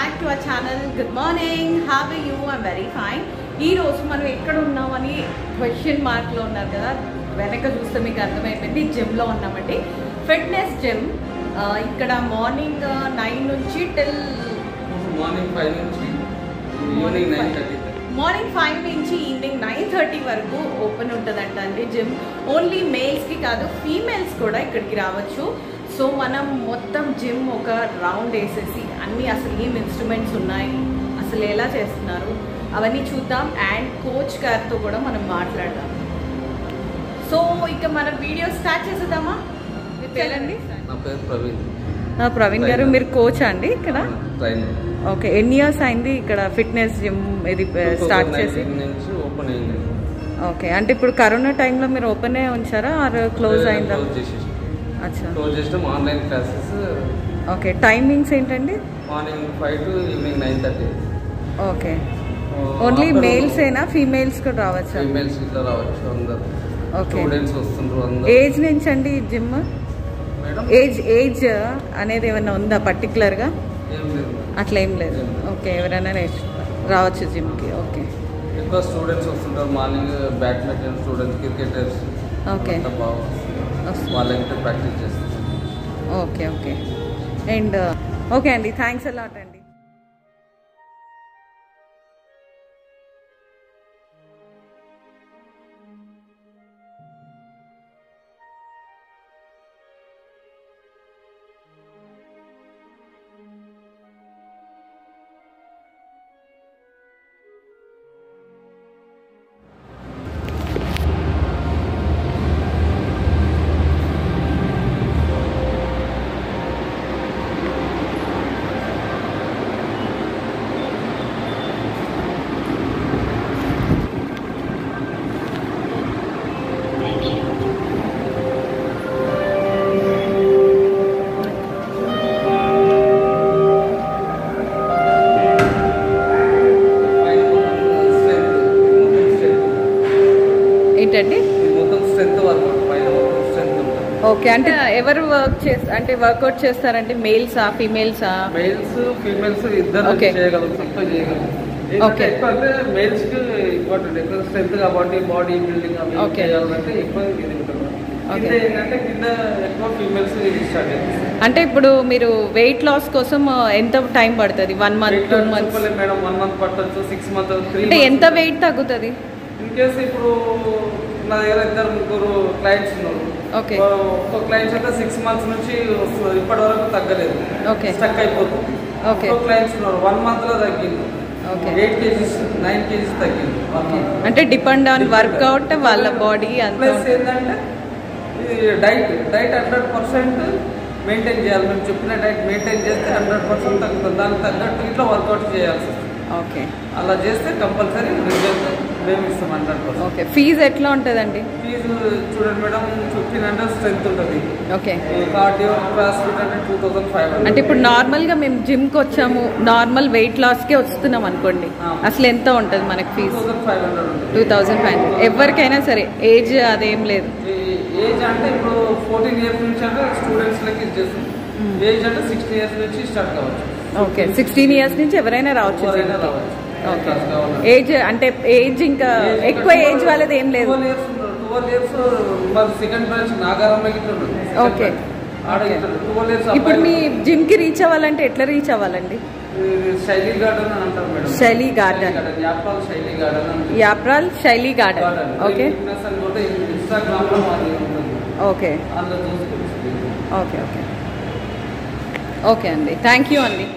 Back to our channel good morning have you I'm very fine ఈ రోజు మనం ఎక్కడ ఉన్నామని క్వశ్చన్ మార్క్లో ఉన్నారు కదా వెనక చూస్తే మీకు అర్థమైపోయింది జిమ్లో ఉన్నామండి ఫిట్నెస్ జిమ్ ఇక్కడ మార్నింగ్ నైన్ నుంచి టిల్ మార్నింగ్ ఫైవ్ నుంచి evening nine thirty morning five నుంచి ఈవినింగ్ నైన్ థర్టీ వరకు ఓపెన్ ఉంటుందంట అండి జిమ్ ఓన్లీ మేల్స్కి కాదు ఫీమేల్స్ కూడా ఇక్కడికి రావచ్చు సో మనం మొత్తం జిమ్ ఒక రౌండ్ వేసేసి అన్ని అసలు ఏం ఇన్స్ట్రుమెంట్స్ ఉన్నాయి అసలు ఎలా చేస్తున్నారు అవన్నీ చూద్దాం అండ్ కోచ్ గారితో కూడా మనం మాట్లాడదాం సో ఇక మనం వీడియో స్టార్ట్ చేసేద్దామా మీ పేరండి నా పేరు ప్రవీణ్ ప్రవీణ్ గారు మీరు కోచ్ అండి ఇక్కడ ట్రైన్ ఓకే ఎన్ని ఇయర్స్ అయింది ఇక్కడ ఫిట్నెస్ జిమ్ ఇది స్టార్ట్ చేసి నుంచి ఓపెన్ అయింది ఓకే అంటే ఇప్పుడు కరోనా టైంలో మీరు ఓపెన్ ఉంచారా ఆర్ క్లోజ్ అయిందా క్లోజ్ చేసేసి అచ్చా క్లోజ్ చేసినాం ఆన్లైన్ క్లాసెస్ ఓకే టైమింగ్స్ ఏంటండి morning five to evening nine thirty okay only males ఏనా ఫీమేల్స్ కూడా రావచ్చా ఫీమేల్స్ ఇట్లా రావచ్చు అందరు ఓకే స్టూడెంట్స్ వస్తుండ్రు అందరు ఏజ్ నుంచి అండి జిమ్ మేడం ఏజ్ ఏజ్ అనేది ఏమైనా ఉందా పర్టికులర్గా ఏం లేదు అట్లా ఏం లేదు ఓకే ఎవరైనా నేర్చుకుంటారు రావచ్చు జిమ్కి ఓకే ఎక్కువ స్టూడెంట్స్ వస్తుంటారు morning badminton students cricketers okay అంతా బాగా వస్తుంది. వాళ్ళంతా ప్రాక్టీస్ చేస్తారు ఓకే ఓకే అండ్ ఓకే అండి థ్యాంక్స్ అలాట్ అండి పైన మొత్తం strength, మొత్తం strength. ఏంటండి ఇది మొత్తం స్ట్రెంత్ వర్కౌట్ పైన మొత్తం స్ట్రెంత్ ఉంటుంది ఓకే అంటే ఎవరు వర్క్ చేస్త అంటే వర్కౌట్ చేస్తారంటే మేల్సా ఫీమేల్సా మేల్స్ ఫీమేల్స్ ఇద్దరు Okay. చేయగలుగుతారు ఎక్కువ చేయగలుగుతారు Okay. ఎక్కువ అంటే మేల్స్ కి ఇంపార్టెంట్ ఎక్కువ స్ట్రెంత్ కాబట్టి బాడీ బిల్డింగ్ అవి Okay. చేయాలంటే ఎక్కువ ఇది ఉంటుంది కింద Okay. ఏంటంటే కింద ఎక్కువ ఫీమేల్స్ ఇది స్టార్ట్ అవుతుంది అంటే ఇప్పుడు మీరు వెయిట్ లాస్ కోసం ఎంత టైం పడుతుంది వన్ మంత్ టూ మంత్స్ చెప్పలేం మేడం వన్ మంత్ పట్టచ్చు సిక్స్ మంత్ త్రీ అంటే ఎంత వెయిట్ తగ్గుతుంది ఇన్ కేసు ఇప్పుడు నా దగ్గర ఇద్దరు ముగ్గురు క్లయింట్స్ ఉన్నారు Okay. ఒక క్లయింట్స్ అయితే సిక్స్ మంత్స్ నుంచి వస్తుంది ఇప్పటి వరకు తగ్గలేదు Okay. స్టక్ అయిపోతుంది Okay. ఒక క్లయింట్స్ ఉన్నారు వన్ మంత్ లో తగ్గింది Okay. Eight kgs nine kgs తగ్గింది వన్ మంత్ అంటే డిపెండ్ ఆన్ వర్కౌట్ వాళ్ళ బాడీ అంత ప్లస్ ఏంటంటే ఇది diet diet hundred percent maintain చేయాలి మేము చెప్పిన డైట్ మెయింటైన్ చేస్తే హండ్రెడ్ పర్సెంట్ తగ్గుతుంది దానికి తగ్గట్టు ఇట్లా వర్కౌట్ చేయాల్సి వస్తుంది ఓకే అలా చేస్తే కంపల్సరీ రిజల్ట్ మేము ఇస్తాం హండ్రెడ్ పర్సెంట్ ఓకే ఫీజు ఎట్లా ఉంటుందండి ఫీజు చూడండి మేడం ఫిఫ్టీన్ హండ్రెడ్ స్ట్రెంత్ ఉంటుంది ఓకే కార్డియో క్రాస్ఫిట్ అంటే టూ థౌసండ్ ఫైవ్ అంటే హండ్రెడ్ ఇప్పుడు నార్మల్గా మేము జిమ్కి వచ్చాము నార్మల్ వెయిట్ లాస్కే వస్తున్నాం అనుకోండి ఆ. అసలు ఎంత ఉంటుంది మనకి two fee thousand five hundred ఉంటుంది టూ థౌజండ్ ఫైవ్ హండ్రెడ్ ఎవరికైనా సరే ఏజ్ అదేం లేదు ఏజ్ అంటే ఇప్పుడు ఫోర్టీన్ ఇయర్స్ నుంచి అంటే స్టూడెంట్స్ లకి ఇచ్చేస్తాం ఏజ్ అంటే సిక్స్టీ ఇయర్స్ నుంచి స్టార్ట్ కావచ్చు ఓకే సిక్స్టీన్ ఇయర్స్ నుంచి ఎవరైనా రావచ్చు ఎవరైనా gym కి. రావచ్చు ఓకే క్లాస్ కావాలంటే. ఏజ్ అంటే ఏజ్ ఇంకా ఎక్కువ ఏజ్ వాళ్ళది ఏం లేదు ట్వెల్వ్ ఇయర్స్ ట్వెల్వ్ ఇయర్స్ మరి సెకండ్ బ్రాంచ్ నాగారంలో గిట్ల ఉంది Second Okay. branch. ఆడ Okay. ట్వెల్వ్ ఇయర్స్ ఇప్పుడు మీ జిమ్ కి రీచ్ అవ్వాలంటే ఎట్లా రీచ్ అవ్వాలండి శైలి గార్డెన్ అని అంటారు మేడం శైలి garden. యాపాల్ శైలి గార్డెన్ అని యాప్రాల్ శైలి గార్డెన్ గార్డెన్ ఓకే ఫిట్నెస్ అని కూడా ఇన్స్టాగ్రామ్ లో మాది ఉంటుంది ఓకే అందులో చూసుకోవచ్చు ఓకే ఓకే ఓకే అండి థ్యాంక్ యూ అండి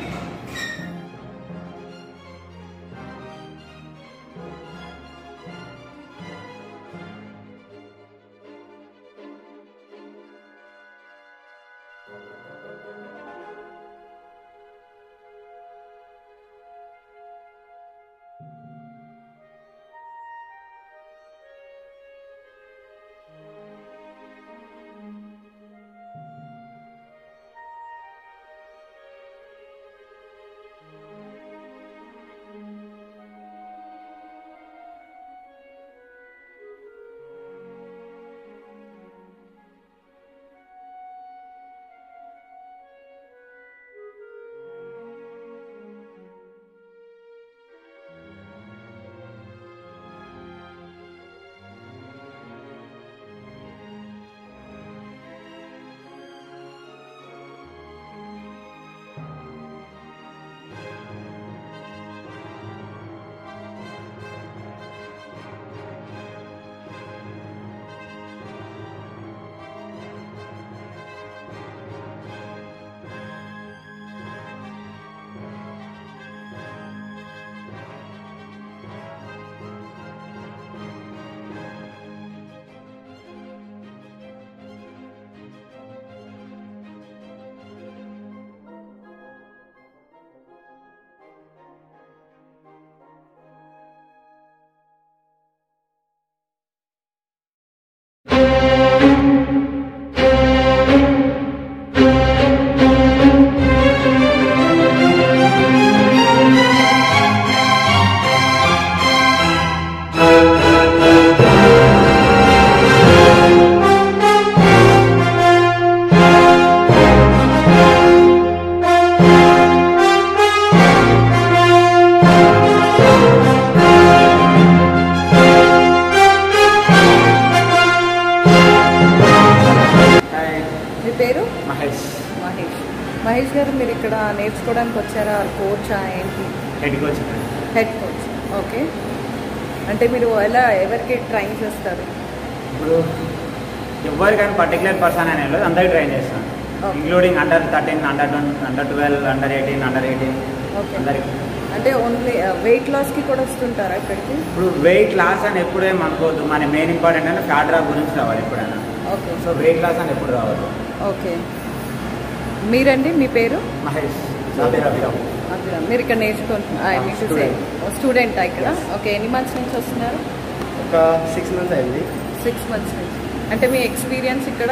ఇక్కడ నేర్చుకోవడానికి వచ్చారా కోచా ఏంటి హెడ్కి వచ్చింది హెడ్ కోచ్ ఓకే అంటే మీరు ఎలా ఎవరికి ట్రైన్ చేస్తారు ఇప్పుడు ఎవరికైనా పర్టికులర్ పర్సన్ అనే లేదు అందరికి ట్రైన్ చేస్తాను Okay. Including under thirteen under twenty under twelve under eighteen under eighteen okay అందరికి అంటే ఓన్లీ వెయిట్ లాస్కి కూడా వస్తుంటారా ఇక్కడికి ఇప్పుడు వెయిట్ లాస్ అని ఎప్పుడేం అనుకోవద్దు మన మెయిన్ ఇంపార్టెంట్ అంటే ఫ్యాట్ డ్రాప్ గురించి రావాలి ఎప్పుడైనా ఓకే సో వెయిట్ లాస్ అని ఎప్పుడు రావద్దు ఓకే మీరండి మీ పేరు మహేష్ సాబీర్ అభిరామ్ అభిరామ్. మీరు ఇక్కడ నేర్చుకుంటున్నారు Student. స్టూడెంట్ ఇక్కడ ఓకే ఎన్ని మంత్స్ నుంచి వస్తున్నారు ఒక సిక్స్ మంత్స్ అయింది సిక్స్ మంత్స్ నుంచి అంటే మీ ఎక్స్పీరియన్స్ ఇక్కడ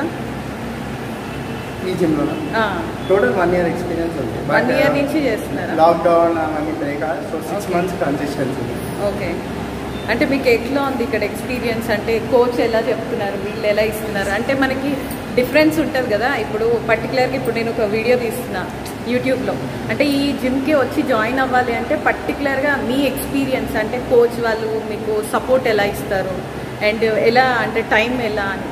ఈ జిమ్లో టోటల్ వన్ ఇయర్ ఎక్స్పీరియన్స్ ఉంది వన్ ఇయర్ నుంచి చేస్తున్నారా లాక్డౌన్ అవన్నీ break so six Okay. Months consistency ఉంది ఓకే అంటే మీకు ఎట్లా ఉంది ఇక్కడ ఎక్స్పీరియన్స్ అంటే కోచ్ ఎలా చెప్తున్నారు వీళ్ళు ఎలా ఇస్తున్నారు అంటే మనకి డిఫరెన్స్ ఉంటుంది కదా ఇప్పుడు పర్టికులర్గా ఇప్పుడు నేను ఒక వీడియో తీస్తున్నా యూట్యూబ్లో అంటే ఈ జిమ్కి వచ్చి జాయిన్ అవ్వాలి అంటే పర్టికులర్గా మీ ఎక్స్పీరియన్స్ అంటే కోచ్ వాళ్ళు మీకు సపోర్ట్ ఎలా ఇస్తారు అండ్ ఎలా అంటే టైం ఎలా అని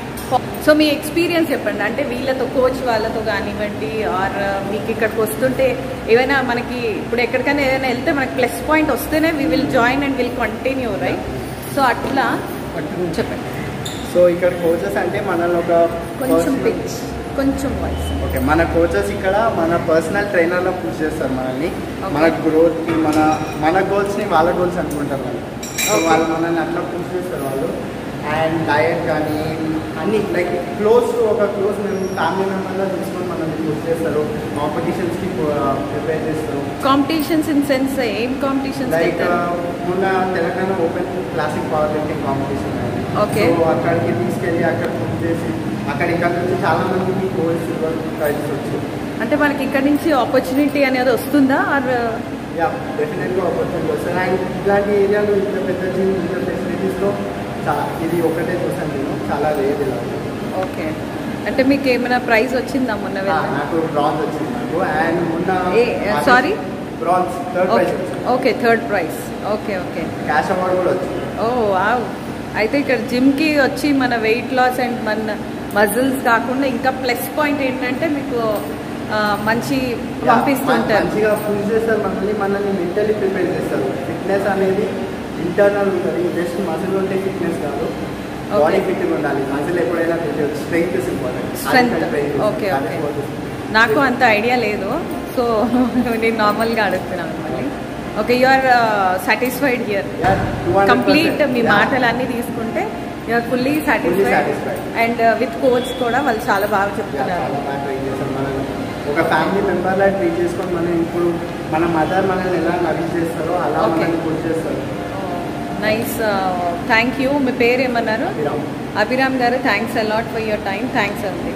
సో మీ ఎక్స్పీరియన్స్ చెప్పండి అంటే వీళ్ళతో కోచ్ వాళ్ళతో కానివ్వండి ఆర్ మీకు ఇక్కడికి వస్తుంటే ఏమైనా మనకి ఇప్పుడు ఎక్కడికైనా ఏదైనా వెళ్తే మనకి ప్లస్ పాయింట్ వస్తేనే we will join and will continue right so అట్లా చెప్పండి సో ఇక్కడ కోచెస్ అంటే మనల్ని ఒక కొంచెం personal- పిచ్ కొంచెం వాయిస్ ఓకే మన కోచెస్ ఇక్కడ మన పర్సనల్ ట్రైనర్లో పుష్ చేస్తారు మనల్ని Okay. మన గ్రోత్కి మన మన గోల్స్ని వాళ్ళ గోల్స్ అనుకుంటారు వాళ్ళు సో Okay. వాళ్ళు మనల్ని అట్లా పుష్ చేస్తారు వాళ్ళు అండ్ డయట్ కానీ అన్ని లైక్ క్లోజ్ ఒక క్లోజ్ మేము ఫ్యామిలీ మెంబర్లో తీసుకొని మనల్ని పుష్ చేస్తారు కాంపిటీషన్స్కి ప్రిపేర్ చేస్తారు కాంపిటీషన్స్ ఇన్ సెన్స్ ఏం కాంపిటీషన్స్ లైక్ మొన్న Telangana open classic power lifting competition Okay. So అక్కడికి తీసుకెళ్ళి అక్కడ పుష్ చేసి అక్కడ ఇక్కడ నుంచి చాలా మందికి గోల్డ్ సిల్వర్ ప్రైజెస్ వచ్చాయి అంటే మనకి ఇక్కడ నుంచి ఆపర్చునిటీ అనేది వస్తుందా ఆర్ యా డెఫినెట్గా ఆపర్చునిటీ వస్తుంది అండ్ ఇట్లాంటి ఏరియాలో ఇంత పెద్ద జిమ్ ఇంత ఫెసిలిటీస్లో చాలా ఇది ఒకటే చూసాను నేను చాలా లేదు ఇలా ఉంది. ఓకే అంటే మీకు ఏమైనా ప్రైజ్ వచ్చిందా మొన్న ఆ, వెళ్ళి నాకు బ్రాంజ్ వచ్చింది నాకు అండ్ మొన్న ఏ- sorry? Bronze third okay prize వచ్చింది okay third prize okay okay cash award కూడా వచ్చింది ఓ వావ్ అయితే ఇక్కడ జిమ్కి వచ్చి మన వెయిట్ లాస్ అండ్ మన మజిల్స్ కాకుండా ఇంకా ప్లస్ పాయింట్ ఏంటంటే మీకు ఆ, మంచి Yeah, పంపిస్తుంటారు మంచిగా పుష్ చేస్తారు మనల్ని మనల్ని మెంటలీ ప్రిపేర్ చేస్తారు ఫిట్నెస్ అనేది ఇంటర్నల్ ఉంటుంది జస్ట్ మజిల్ ఉంటే ఫిట్నెస్ కాదు బాడీ Okay. ఫిట్గా ఉండాలి మజిల్ ఎప్పుడైనా strength is important strength okay okay నాకు అంత ఐడియా లేదు సో నేను నార్మల్గా అడుగుతున్నాను మళ్ళీ okay you are satisfied here complete మీ మాటలన్నీ తీసుకుంటే you are fully satisfied satisfied. And with coach కూడా వాళ్ళు చాలా బాగా చాలా చెప్తున్నారు బాగా ట్రైన్ చేస్తారు మనం ఒక ఫ్యామిలీ మెంబర్లా ట్రీట్ చేసుకొని మనం ఇప్పుడు మన మదర్ మనల్ని ఎలా నరిష్ చేస్తారో అలా Okay. మనల్ని పుష్ చేస్తారు నైస్ థ్యాంక్ యూ మీ పేరు ఏమన్నారు Abhiram Abhiram garu thanks a lot for your time thanks అండి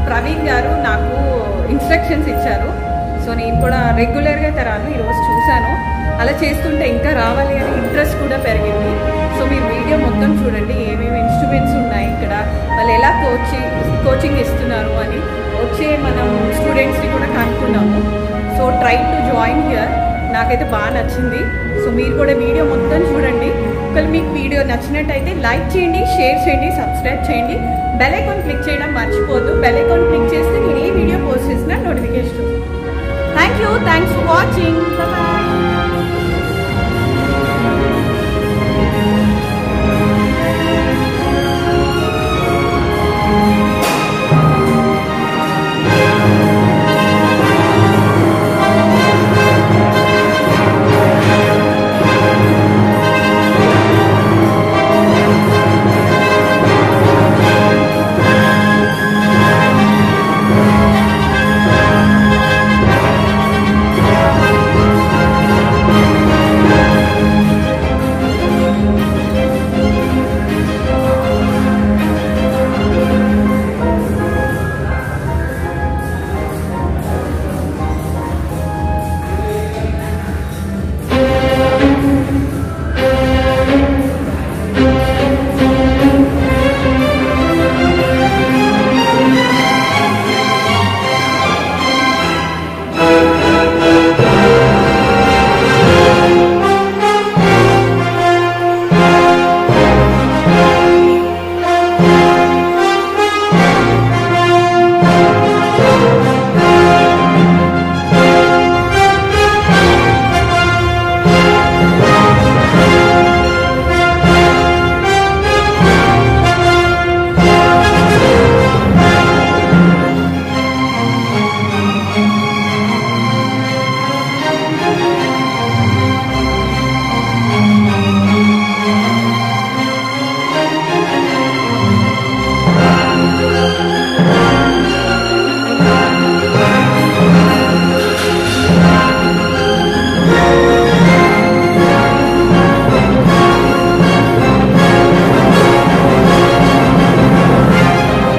ప్రవీణ్ గారు నాకు ఇన్స్ట్రక్షన్స్ ఇచ్చారు సో నేను కూడా రెగ్యులర్గా అయితే రాను ఈరోజు చూశాను అలా చేస్తుంటే ఇంకా రావాలి అని ఇంట్రెస్ట్ కూడా పెరిగింది సో మీరు వీడియో మొత్తం చూడండి ఏమేమి ఇన్స్ట్రుమెంట్స్ ఉన్నాయి ఇక్కడ వాళ్ళు ఎలా కోచింగ్ కోచింగ్ ఇస్తున్నారు అని వచ్చే మనం స్టూడెంట్స్ని కూడా కనుక్కున్నాము so try to join here నాకైతే బాగా నచ్చింది సో మీరు కూడా వీడియో మొత్తం చూడండి ఒకవేళ మీకు వీడియో నచ్చినట్టయితే లైక్ చేయండి షేర్ చేయండి సబ్స్క్రైబ్ చేయండి బెల్ ఐకాన్ క్లిక్ చేయడం మర్చిపోద్దు బెల్ ఐకాన్ క్లిక్ చేస్తే నేను ఏ వీడియో పోస్ట్ చేసినా notification thank you thanks for watching